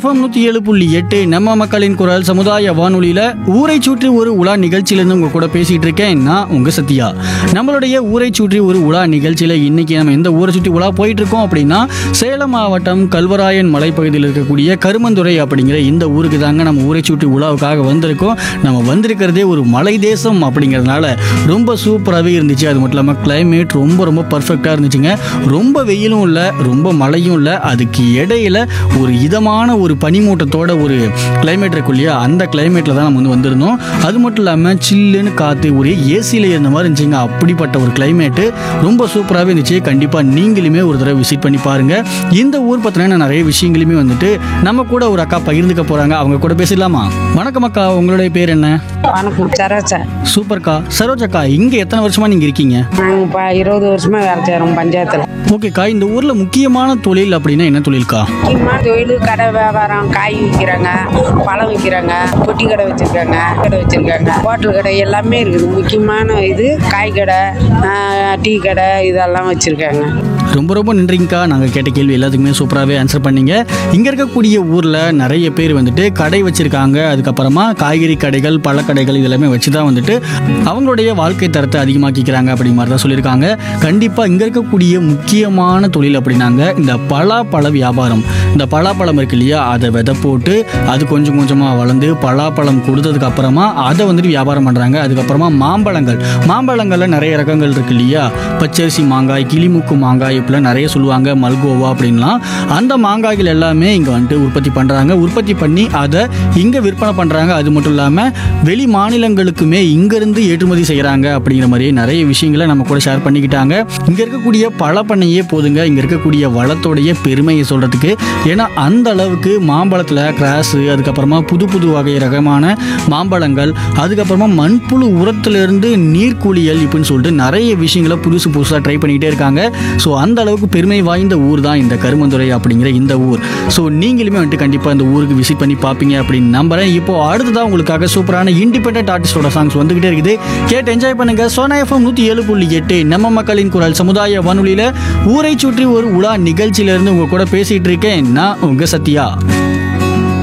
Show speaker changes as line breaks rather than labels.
FM நூற்றி ஏழு புள்ளி எட்டு நம்ம மக்களின் குரல் சமுதாய வானொலியில் ஊரை சுற்றி ஒரு உலா நிகழ்ச்சியிலேருந்து உங்கள் கூட பேசிகிட்டு இருக்கேன் நான் உங்கள் சத்யா நம்மளுடைய ஊரை சுற்றி ஒரு உலா நிகழ்ச்சியில் இன்னைக்கு நம்ம எந்த ஊரை சுற்றி உலா போயிட்டு இருக்கோம் அப்படின்னா சேலம் மாவட்டம் கல்வராயன் மலைப்பகுதியில் இருக்கக்கூடிய கருமந்துறை அப்படிங்கிற இந்த ஊருக்கு தாங்க நம்ம ஊரை சுற்றி உலாவுக்காக வந்திருக்கோம் நம்ம வந்திருக்கிறதே ஒரு மலை தேசம் அப்படிங்கிறதுனால ரொம்ப சூப்பராகவே இருந்துச்சு அது மட்டும் இல்லாமல் கிளைமேட் ரொம்ப ரொம்ப பர்ஃபெக்டாக இருந்துச்சுங்க ரொம்ப வெயிலும் இல்லை ரொம்ப மழையும் இல்லை அதுக்கு இடையில ஒரு இதமான ஒரு பனிமூட்டத்தோட ஒரு கிளைமேட் இருக்கு இல்லையா அந்த கிளைமேட்டில் தான் நம்ம வந்து வந்திருந்தோம் அது மட்டும் இல்லாமல் சில்லுன்னு காற்று ஒரு ஏசியில் இருந்த மாதிரி இருந்துச்சுங்க அப்படிப்பட்ட ஒரு கிளைமேட்டு ரொம்ப சூப்பராகவே இருந்துச்சு கண்டிப்பாக நீங்களுமே ஒரு தடவை விசிட் பண்ணி பாருங்க இந்த ஊர் பற்றின நிறைய விஷயங்களுமே வந்துட்டு நம்ம கூட ஒரு அக்கா பகிர்ந்துக்க போகிறாங்க அவங்க கூட பேசிடலாமா வணக்கம் அக்கா உங்களுடைய பேர் என்ன
வணக்கம் சரோஜா
சூப்பர்க்கா சரோஜ் அக்கா இங்கே எத்தனை வருஷமா நீங்கள் இருக்கீங்க
நாங்கள் இப்போ இருபது வருஷமா வேலை செய்கிறோம் பஞ்சாயத்தில்
ஓகேக்கா இந்த ஊரில் முக்கியமான தொழில் அப்படின்னா என்ன தொழில்க்கா
முக்கியமான தொழில் கடை வியாபாரம் காய் விற்கிறாங்க பழம் விற்கிறாங்க பொட்டி கடை வச்சுருக்காங்க கடை வச்சுருக்காங்க ஹோட்டல் கடை எல்லாமே இருக்குது முக்கியமான இது காய் கடை ஆஹ், டீ கடை இதெல்லாம் வச்சுருக்காங்க
ரொம்ப ரொம்ப நன்றிங்கக்கா நாங்கள் கேட்ட கேள்வி எல்லாத்துக்குமே சூப்பராகவே ஆன்சர் பண்ணீங்க இங்கே இருக்கக்கூடிய ஊரில் நிறைய பேர் வந்துட்டு கடை வச்சுருக்காங்க அதுக்கப்புறமா காய்கறி கடைகள் பழக்கடைகள் இதெல்லாமே வச்சு தான் வந்துட்டு அவங்களுடைய வாழ்க்கை தரத்தை அதிகமாக்கிக்கிறாங்க அப்படிங்கிற மாதிரி தான் சொல்லியிருக்காங்க கண்டிப்பாக இங்கே இருக்கக்கூடிய முக்கியமான தொழில் அப்படின்னாங்க இந்த பலாப்பழ வியாபாரம் இந்த பலாப்பழம் இருக்கு இல்லையா அதை விதை போட்டு அது கொஞ்சம் கொஞ்சமாக வளர்ந்து பலாப்பழம் கொடுத்ததுக்கு அப்புறமா அதை வந்துட்டு வியாபாரம் பண்ணுறாங்க அதுக்கப்புறமா மாம்பழங்கள் மாம்பழங்களில் நிறைய ரகங்கள் இருக்கு இல்லையா பச்சரிசி மாங்காய் கிளிமுக்கு மாங்காய் இப்படிலாம் நிறைய சொல்லுவாங்க மல்கோவா அப்படின்லாம் அந்த மாங்காய்கள் எல்லாமே இங்கே வந்துட்டு உற்பத்தி பண்ணுறாங்க உற்பத்தி பண்ணி அதை இங்கே விற்பனை பண்ணுறாங்க அது மட்டும் இல்லாமல் வெளி மாநிலங்களுக்குமே இங்கேருந்து ஏற்றுமதி செய்கிறாங்க அப்படிங்கிற மாதிரி நிறைய விஷயங்களை நம்ம கூட ஷேர் பண்ணிக்கிட்டாங்க இங்கே இருக்கக்கூடிய பல பண்ணையே போதுங்க இங்கே இருக்கக்கூடிய வளத்தோடைய பெருமையை சொல்கிறதுக்கு ஏன்னா அந்த அளவுக்கு மாம்பழத்தில் கிராஸு அதுக்கப்புறமா புது புது வகை ரகமான மாம்பழங்கள் அதுக்கப்புறமா மண்புழு உரத்திலிருந்து நீர்க்குளியல் இப்படின்னு சொல்லிட்டு நிறைய விஷயங்களை புதுசு புதுசாக ட்ரை பண்ணிக்கிட்டே இருக்காங்க ஸோ அந்த அளவுக்கு பெருமை வாய்ந்த ஊர் தான் இந்த கருமந்துறை அப்படிங்கிற இந்த ஊர் ஸோ நீங்களுமே வந்துட்டு கண்டிப்பாக இந்த ஊருக்கு விசிட் பண்ணி பார்ப்பீங்க அப்படின்னு நம்புறேன் இப்போ அடுத்ததான் உங்களுக்காக சூப்பரான இண்டிபெண்டன்ட் ஆர்டிஸ்டோட சாங்ஸ் வந்துகிட்டே இருக்குது கேட்டு என்ஜாய் பண்ணுங்க சோனா எஃப்எம் நூற்றி ஏழு புள்ளி எட்டு நம்ம மக்களின் குரல் சமுதாய வானொலியில் ஊரை சுற்றி ஒரு உலா நிகழ்ச்சியிலேருந்து உங்க கூட பேசிட்டு இருக்கேன் நான் உங்க சத்யா